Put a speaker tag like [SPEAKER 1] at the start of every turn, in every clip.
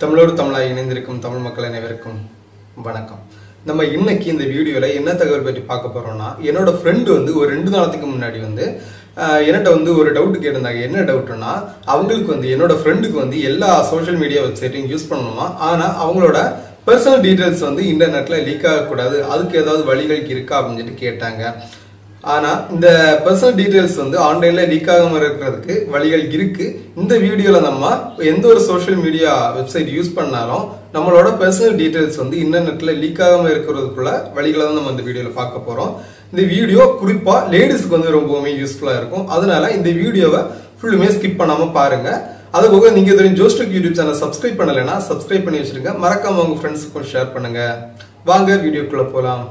[SPEAKER 1] தமிழோடு தமிழாய் இணைந்திருக்கும் தமிழ் மக்கள் அனைவருக்கும் வணக்கம் நம்ம இன்னைக்கு இந்த வீடியோவில் என்ன தகவல் பற்றி பார்க்க போறோம்னா என்னோட ஃப்ரெண்டு வந்து ஒரு ரெண்டு நாளத்துக்கு முன்னாடி வந்து ஆஹ், என்கிட்ட வந்து ஒரு டவுட் கேட்டிருந்தாங்க என்ன டவுட்னா அவங்களுக்கு வந்து என்னோட ஃப்ரெண்டுக்கு வந்து எல்லா சோஷியல் மீடியா வெப்சைட்டையும் யூஸ் பண்ணணுமா ஆனால் அவங்களோட பர்சனல் டீட்டெயில்ஸ் வந்து இன்டர்நெட்ல லீக் ஆகக்கூடாது அதுக்கு ஏதாவது வழிகள் இருக்கா அப்படின்னு சொல்லிட்டு கேட்டாங்க ஆனா இந்த பர்சனல் டீடைல்ஸ் வந்து ஆன்லைன்ல லீக் ஆகாம இருக்கிறதுக்கு வழிகள் இருக்கு இந்த வீடியோல நம்ம எந்த ஒரு சோஷியல் மீடியா வெப்சைட் யூஸ் பண்ணாலும் நம்மளோட பர்சனல் டீடைல்ஸ் வந்து இன்டர்நெட்ல லீக் ஆகாம இருக்கிறதுக்குள்ள வழிகளை தான் நம்ம இந்த வீடியோல பார்க்க போறோம் இந்த வீடியோ குறிப்பா லேடிஸ்க்கு வந்து ரொம்பவுமே யூஸ்ஃபுல்லா இருக்கும் அதனால இந்த வீடியோவை ஃபுல்லுமே ஸ்கிப் பண்ணாம பாருங்க அது போக நீங்க இதுவரை ஜோஸ்டக் யூடியூப் சேனல் சப்ஸ்கிரைப் பண்ணலைன்னா சப்ஸ்கிரைப் பண்ணி வச்சிருங்க மறக்காம உங்க ஃப்ரெண்ட்ஸுக்கும் ஷேர் பண்ணுங்க வாங்க வீடியோக்குள்ள போலாம்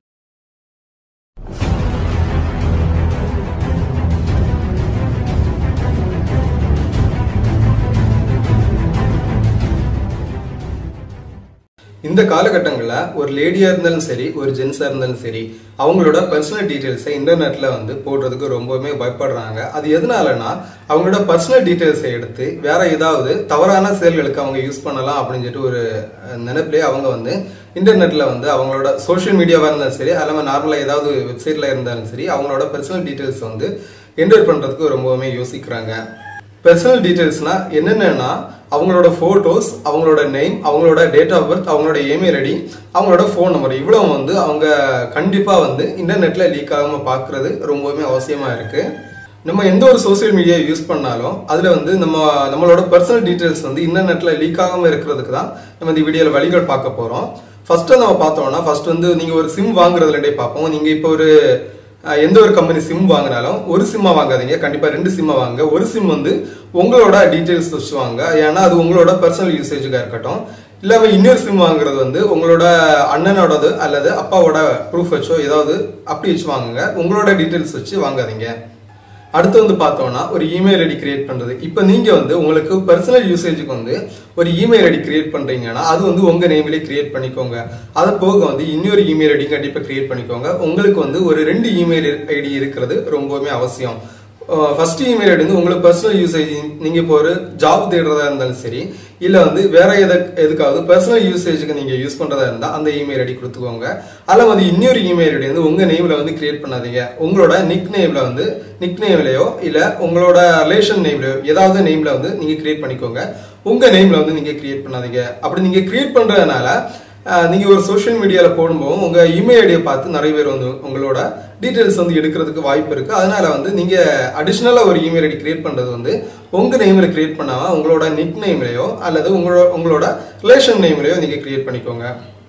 [SPEAKER 1] இந்த காலகட்டங்களில் ஒரு லேடியாக இருந்தாலும் சரி ஒரு ஜென்ஸாக இருந்தாலும் சரி அவங்களோட பர்சனல் டீட்டெயில்ஸை இன்டர்நெட்டில் வந்து போடுறதுக்கு ரொம்பவுமே பயப்படுறாங்க அது எதனாலனா அவங்களோட பர்சனல் டீட்டெயில்ஸை எடுத்து வேற ஏதாவது தவறான செயல்களுக்கு அவங்க யூஸ் பண்ணலாம் அப்படின்னு சொல்லிட்டு ஒரு அஹ், நினைப்பிலே அவங்க வந்து இன்டர்நெட்டில் வந்து அவங்களோட சோஷியல் மீடியாவாக இருந்தாலும் சரி அல்லாமல் நார்மலாக ஏதாவது வெப்சைட்டில் இருந்தாலும் சரி அவங்களோட பர்சனல் டீட்டெயில்ஸ் வந்து என்டர் பண்ணுறதுக்கு ரொம்பவுமே யோசிக்கிறாங்க பர்சனல் டீடைல்ஸ்னா என்னென்னா அவங்களோட ஃபோட்டோஸ் அவங்களோட நேம் அவங்களோட டேட் ஆஃப் பர்த் அவங்களோட இமெயில் ஐடி அவங்களோட ஃபோன் நம்பர் இவ்வளவு வந்து அவங்க கண்டிப்பாக வந்து இன்டர்நெட்டில் லீக் ஆகாமல் பார்க்குறது ரொம்பவுமே அவசியமாக இருக்குது நம்ம எந்த ஒரு சோஷியல் மீடியா யூஸ் பண்ணாலும் அதில் வந்து நம்ம நம்மளோட பர்சனல் டீட்டெயில்ஸ் வந்து இன்டர்நெட்டில் லீக் ஆகாமல் இருக்கிறதுக்கு தான் நம்ம இந்த வீடியோவில் வழிகள் பார்க்க போகிறோம் ஃபர்ஸ்ட் நம்ம பார்த்தோம்னா ஃபர்ஸ்ட் வந்து நீங்கள் ஒரு சிம் வாங்குறதுலேருந்தே பார்ப்போம் நீங்கள் இப்போ ஒரு அஹ் எந்த ஒரு கம்பெனி சிம் வாங்கினாலும் ஒரு சிம்மா வாங்காதீங்க கண்டிப்பா ரெண்டு சிம்மா வாங்க ஒரு சிம் வந்து உங்களோட டீடைல்ஸ் வச்சு வாங்க ஏன்னா அது உங்களோட பர்சனல் யூசேஜுக்காக இருக்கட்டும் இல்லாம இன்னொரு சிம் வாங்குறது வந்து உங்களோட அண்ணனோடது அல்லது அப்பாவோட ப்ரூஃப் வச்சோ ஏதாவது அப்படி வச்சு வாங்குங்க உங்களோட டீடைல்ஸ் வச்சு வாங்காதீங்க அடுத்து வந்து பார்த்தோம்னா ஒரு இமெயில் ஐடி கிரியேட் பண்றது இப்போ நீங்க வந்து உங்களுக்கு பர்சனல் யூசேஜுக்கு வந்து ஒரு இமெயில் ஐடி கிரியேட் பண்றீங்கன்னா அது வந்து உங்க நேம்லயே கிரியேட் பண்ணிக்கோங்க அது போக வந்து இன்னொரு இமெயில் ஐடி கண்டிப்பா கிரியேட் பண்ணிக்கோங்க உங்களுக்கு வந்து ஒரு ரெண்டு இமெயில் ஐடி இருக்கிறது ரொம்பவுமே அவசியம் ஃபர்ஸ்ட் இமெயில் ஐடி வந்து உங்களுக்கு பர்சனல் யூசேஜ் நீங்க இப்போ ஒரு ஜாப் தேடுறதா இருந்தாலும் சரி இல்ல வந்து வேற எத எதுக்காவது பர்சனல் யூசேஜுக்கு நீங்க யூஸ் பண்றதா இருந்தா அந்த இமெயில் ஐடி கொடுத்துக்கோங்க அல்ல வந்து இன்னொரு இமெயில் ஐடி வந்து உங்க நேம்ல வந்து கிரியேட் பண்ணாதீங்க உங்களோட நிக் நேம்ல வந்து நிக் நேம்லயோ இல்ல உங்களோட ரிலேஷன் நேம்லயோ ஏதாவது நேம்ல வந்து நீங்க கிரியேட் பண்ணிக்கோங்க உங்க நேம்ல வந்து நீங்க கிரியேட் பண்ணாதீங்க அப்படி நீங்க கிரியேட் பண்றதுனால ஆஹ் நீங்க ஒரு சோஷியல் மீடியால போடும்போது உங்க இமெயில் ஐடியை பார்த்து நிறைய பேர் வந்து உங்களோட டீடைல்ஸ் வந்து எடுக்கிறதுக்கு வாய்ப்பு இருக்கு அதனால வந்து நீங்க அடிஷ்னலா ஒரு இமெயில் ஐடி கிரியேட் பண்றது வந்து உங்க நேம்ல கிரியேட் பண்ணாம உங்களோட நிக் நேம்லயோ அல்லது உங்களோட உங்களோட ரிலேஷன் நேம்லயோ நீங்க கிரியேட் பண்ணிக்கோங்க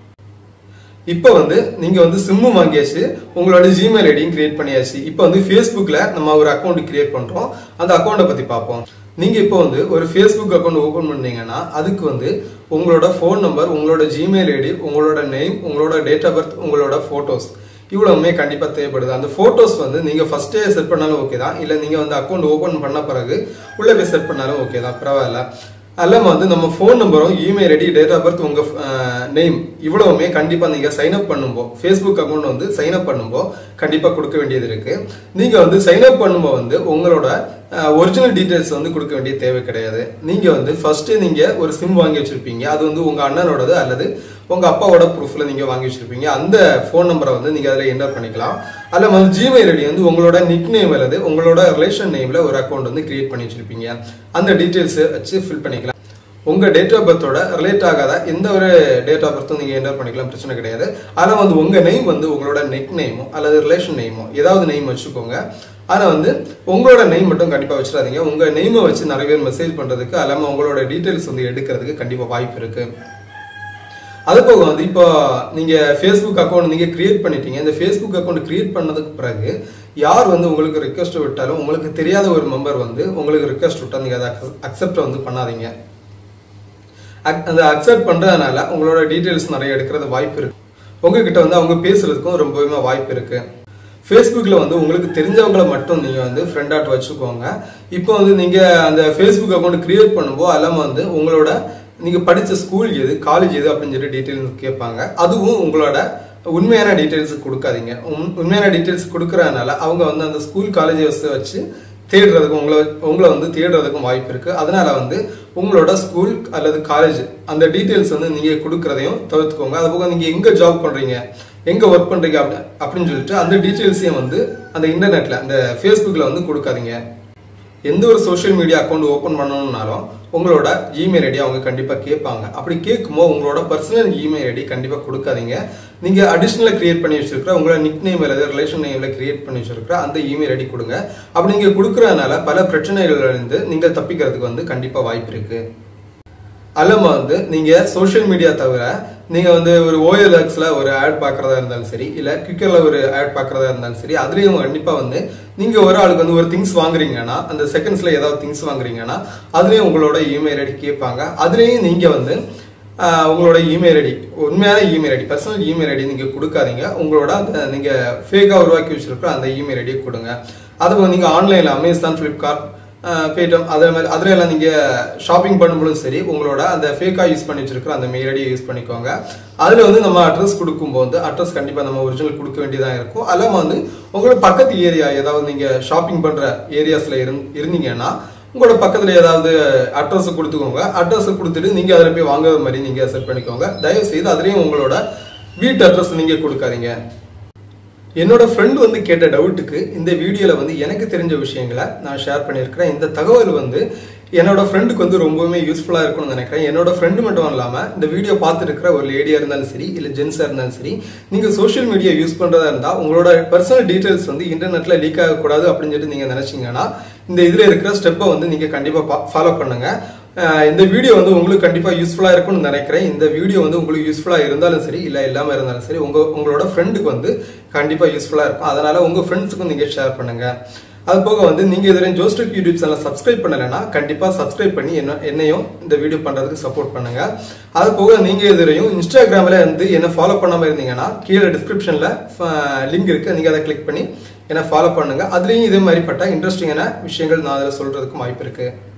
[SPEAKER 1] இப்போ வந்து நீங்க வந்து சிம்மு வாங்கியாச்சு உங்களோட ஜிமெயில் ஐடியும் கிரியேட் பண்ணியாச்சு இப்போ வந்து ஃபேஸ்புக்ல நம்ம ஒரு அக்கௌண்ட் கிரியேட் பண்றோம் அந்த அக்கௌண்ட்டை பத்தி பார்ப்போம் நீங்க இப்போ வந்து ஒரு ஃபேஸ்புக் அக்கௌண்ட் ஓபன் பண்ணீங்கன்னா அதுக்கு வந்து உங்களோட ஃபோன் நம்பர் உங்களோட ஜிமெயில் ஐடி உங்களோட நேம் உங்களோட டேட் ஆஃப் பர்த் உங்களோட போட்டோஸ் இவ்வளவுமே கண்டிப்பா தேவைப்படுது அந்த போட்டோஸ் வந்து நீங்க ஃபர்ஸ்டே செட் பண்ணாலும் ஓகே தான் இல்ல நீங்க வந்து அக்கௌண்ட் ஓபன் பண்ண பிறகு உள்ள போய் செட் பண்ணாலும் ஓகே தான் பரவாயில்ல அல்லாம வந்து நம்ம ஃபோன் நம்பரும் email ID date of birth உங்க நேம் இவ்வளவுமே கண்டிப்பா நீங்க சைன் அப் பண்ணும்போ ஃபேஸ்புக் அக்கௌண்ட் வந்து சைன் அப் பண்ணும்போ கண்டிப்பா கொடுக்க வேண்டியது இருக்கு நீங்க வந்து சைன் அப் பண்ணும்போ வந்து உங்களோட ஒரிஜினல் டீடைல்ஸ் வந்து கொடுக்க வேண்டிய தேவை கிடையாது நீங்க வந்து ஃபர்ஸ்ட் நீங்க ஒரு சிம் வாங்கி வச்சிருப்பீங்க அது வந்து உங்க அண்ணனோடது அல்லது உங்க அப்பாவோட ப்ரூஃப்ல நீங்க வாங்கி வச்சிருப்பீங்க அந்த ஃபோன் நம்பரை வந்து நீங்க அதுல என்டர் பண்ணிக்கலாம் அதுல வந்து ஜிமெயில் ஐடி வந்து உங்களோட நிக் நேம் அல்லது உங்களோட ரிலேஷன் நேம்ல ஒரு அக்கௌண்ட் வந்து கிரியேட் பண்ணி வச்சிருப்பீங்க அந்த டீடைல்ஸ் வச்சு ஃபில் பண்ணிக்கலாம் உங்க டேட் ஆஃப் பர்த்தோட ரிலேட் ஆகாத எந்த ஒரு டேட் ஆஃப் பர்த்தும் நீங்க என்டர் பண்ணிக்கலாம் பிரச்சனை கிடையாது ஆனா வந்து உங்க நேம் வந்து உங்களோட நெக் நேமோ அல்லது ரிலேஷன் நேமோ ஏதாவது நேம் வச்சுக்கோங்க ஆனா வந்து உங்களோட நேம் மட்டும் கண்டிப்பா வச்சிடாதீங்க உங்க நேமை வச்சு நிறைய பேர் மெசேஜ் பண்றதுக்கு அல்லாம உங்களோட டீடைல்ஸ் வந்து எடுக்கிறதுக்கு கண்டிப்பா வாய்ப்பு இருக்கு அது போக வந்து இப்போ நீங்க ஃபேஸ்புக் அக்கௌண்ட் நீங்க கிரியேட் பண்ணிட்டீங்க இந்த ஃபேஸ்புக் அக்கௌண்ட் கிரியேட் பண்ணதுக்கு பிறகு யார் வந்து உங்களுக்கு ரிக்வஸ்ட் விட்டாலும் உங்களுக்கு தெரியாத ஒரு மெம்பர் வந்து உங்களுக்கு ரிக்வஸ்ட் விட்டா நீங்க அதை அக்செப்ட் வந்து பண்ணாதீங்க அக்- அந்த அக்செப்ட் பண்றதுனால உங்களோட டீடைல்ஸ் நிறைய எடுக்கிறது வாய்ப்பு இருக்கு உங்ககிட்ட வந்து அவங்க பேசுறதுக்கும் ரொம்பவுமே வாய்ப்பு இருக்கு ஃபேஸ்புக்ல வந்து உங்களுக்கு தெரிஞ்சவங்கள மட்டும் நீங்க வந்து ஃப்ரெண்டாட் வச்சுக்கோங்க இப்போ வந்து நீங்க அந்த ஃபேஸ்புக் அக்கௌண்ட் கிரியேட் பண்ணும்போது அல்லாம வந்து உங்களோட நீங்க படிச்ச ஸ்கூல் எது காலேஜ் எது அப்படின்னு சொல்லி டீட்டெயில்ஸ் கேட்பாங்க அதுவும் உங்களோட உண்மையான டீட்டெயில்ஸ் கொடுக்காதீங்க உண்- உண்மையான டீட்டெயில்ஸ் கொடுக்கறதுனால அவங்க வந்து அந்த ஸ்கூல் காலேஜ் வச்சு தேடுறதுக்கும் உங்களை உங்களை வந்து தேடுறதுக்கும் வாய்ப்பு இருக்கு அதனால வந்து உங்களோட ஸ்கூல் அல்லது காலேஜ் அந்த டீட்டெயில்ஸ் வந்து நீங்க கொடுக்கறதையும் தவிர்த்துக்கோங்க அது போக நீங்க எங்க ஜாப் பண்றீங்க எங்க ஒர்க் பண்றீங்க அப்படி- அப்படின்னு சொல்லிட்டு அந்த டீட்டெயில்ஸையும் வந்து அந்த இன்டர்நெட்ல அந்த ஃபேஸ்புக்ல வந்து கொடுக்காதீங்க எந்த ஒரு சோஷியல் மீடியா அக்கௌண்ட் ஓபன் பண்ணணும்னாலும் உங்களோட இமெயில் ஐடி அவங்க கண்டிப்பா கேட்பாங்க அப்படி கேட்கும்போது உங்களோட பர்சனல் இமெயில் ஐடி கண்டிப்பா கொடுக்காதீங்க நீங்க அடிஷனலா கிரியேட் பண்ணி வச்சிருக்கிற உங்களோட நிக் நேம் அல்லது ரிலேஷன் நேம்ல கிரியேட் பண்ணி வச்சிருக்கிற அந்த இமெயில் ஐடி கொடுங்க அப்படி நீங்க கொடுக்கறதுனால பல பிரச்சனைகள்ல இருந்து நீங்க தப்பிக்கிறதுக்கு வந்து கண்டிப்பா வாய்ப்பு இருக்கு அல்லாம வந்து நீங்க சோஷியல் மீடியா தவிர நீங்க வந்து ஒரு ஓஎல்எக்ஸ்ல ஒரு ஆட் பார்க்கறதா இருந்தாலும் சரி இல்ல குவிக்கர்ல ஒரு ஆட் பார்க்கறதா இருந்தாலும் சரி அதுலயும் கண்டிப்பா வந்து நீங்க ஒரு ஆளுக்கு வந்து ஒரு திங்ஸ் வாங்குறீங்கன்னா அந்த செகண்ட்ஸ்ல ஏதாவது திங்ஸ் வாங்குறீங்கன்னா அதுலயும் உங்களோட இமெயில் ஐடி கேட்பாங்க அதுலயும் நீங்க வந்து ஆஹ், உங்களோட இமெயில் ஐடி உண்மையான email ID personal email ID நீங்க கொடுக்காதீங்க உங்களோட அந்த நீங்க ஃபேக்கா உருவாக்கி வச்சிருக்கிற அந்த இமெயில் ஐடியை கொடுங்க அது நீங்க ஆன்லைன்ல அமேசான் ஃபிளிப்கார்ட் பேடிஎம் அதே மாதிரி அதுல எல்லாம் நீங்க ஷாப்பிங் பண்ணும்போதும் சரி உங்களோட அந்த ஃபேக்கா யூஸ் பண்ணி வச்சிருக்கிற அந்த மெயில் ஐடியை யூஸ் பண்ணிக்கோங்க அதுல வந்து நம்ம அட்ரஸ் கொடுக்கும்போது அட்ரஸ் கண்டிப்பா நம்ம ஒரிஜினல் கொடுக்க வேண்டியதா இருக்கும் அல்லாம வந்து உங்களோட பக்கத்து ஏரியா ஏதாவது நீங்க ஷாப்பிங் பண்ற ஏரியாஸ்ல இருந்தீங்கன்னா உங்களோட பக்கத்துல ஏதாவது அட்ரஸ் கொடுத்துக்கோங்க அட்ரஸ் கொடுத்துட்டு நீங்க அதுல போய் வாங்குற மாதிரி நீங்க செட் பண்ணிக்கோங்க தயவு செய்து அதுலயும் உங்களோட வீட்டு அட்ரஸ் நீங்க கொடுக்காதீங்க என்னோட ஃப்ரெண்ட் வந்து கேட்ட டவுட்டுக்கு இந்த வீடியோல வந்து எனக்கு தெரிஞ்ச விஷயங்களை நான் ஷேர் பண்ணியிருக்கிறேன் இந்த தகவல் வந்து என்னோட ஃப்ரெண்டுக்கு வந்து ரொம்பவுமே யூஸ்ஃபுல்லா இருக்கும்னு நினைக்கிறேன் என்னோட ஃப்ரெண்டு மட்டும் இல்லாம இந்த வீடியோ பார்த்துட்டு இருக்கிற ஒரு லேடியா இருந்தாலும் சரி இல்ல ஜென்ஸா இருந்தாலும் சரி நீங்க சோஷியல் மீடியா யூஸ் பண்றதா இருந்தா உங்களோட பர்சனல் டீடைல்ஸ் வந்து இன்டர்நெட்ல லீக் ஆகக்கூடாது அப்படின்னு சொல்லிட்டு நீங்க நினைச்சீங்கன்னா இந்த இதுல இருக்கிற ஸ்டெப்பை வந்து நீங்க கண்டிப்பா ஃபாலோ பண்ணுங்க அஹ் இந்த வீடியோ வந்து உங்களுக்கு கண்டிப்பா யூஸ்ஃபுல்லா இருக்கும்னு நினைக்கிறேன் இந்த வீடியோ வந்து உங்களுக்கு யூஸ்ஃபுல்லா இருந்தாலும் சரி இல்ல இல்லாம இருந்தாலும் சரி உங்க உங்களோட ஃப்ரெண்டுக்கு வந்து கண்டிப்பா யூஸ்ஃபுல்லா இருக்கும் அதனால உங்க ஃப்ரெண்ட்ஸுக்கும் நீங்க ஷேர் பண்ணுங்க அது போக வந்து நீங்க இதுவரை ஜோஸ்டிக் யூடியூப் சேனல் சப்ஸ்கிரைப் பண்ணலைன்னா கண்டிப்பா சப்ஸ்கிரைப் பண்ணி என்ன என்னையும் இந்த வீடியோ பண்றதுக்கு சப்போர்ட் பண்ணுங்க அது போக நீங்க இதுவரையும் இன்ஸ்டாகிராம்ல வந்து என்ன ஃபாலோ பண்ணாம இருந்தீங்கன்னா கீழே டிஸ்கிரிப்ஷன்ல லிங்க் இருக்கு நீங்க அதை கிளிக் பண்ணி என்ன ஃபாலோ பண்ணுங்க அதுலயும் இதே மாதிரிப்பட்ட இன்ட்ரெஸ்டிங்கான விஷயங்கள் நான் அதில் சொல்றதுக்கு வாய்ப்பு இருக்கு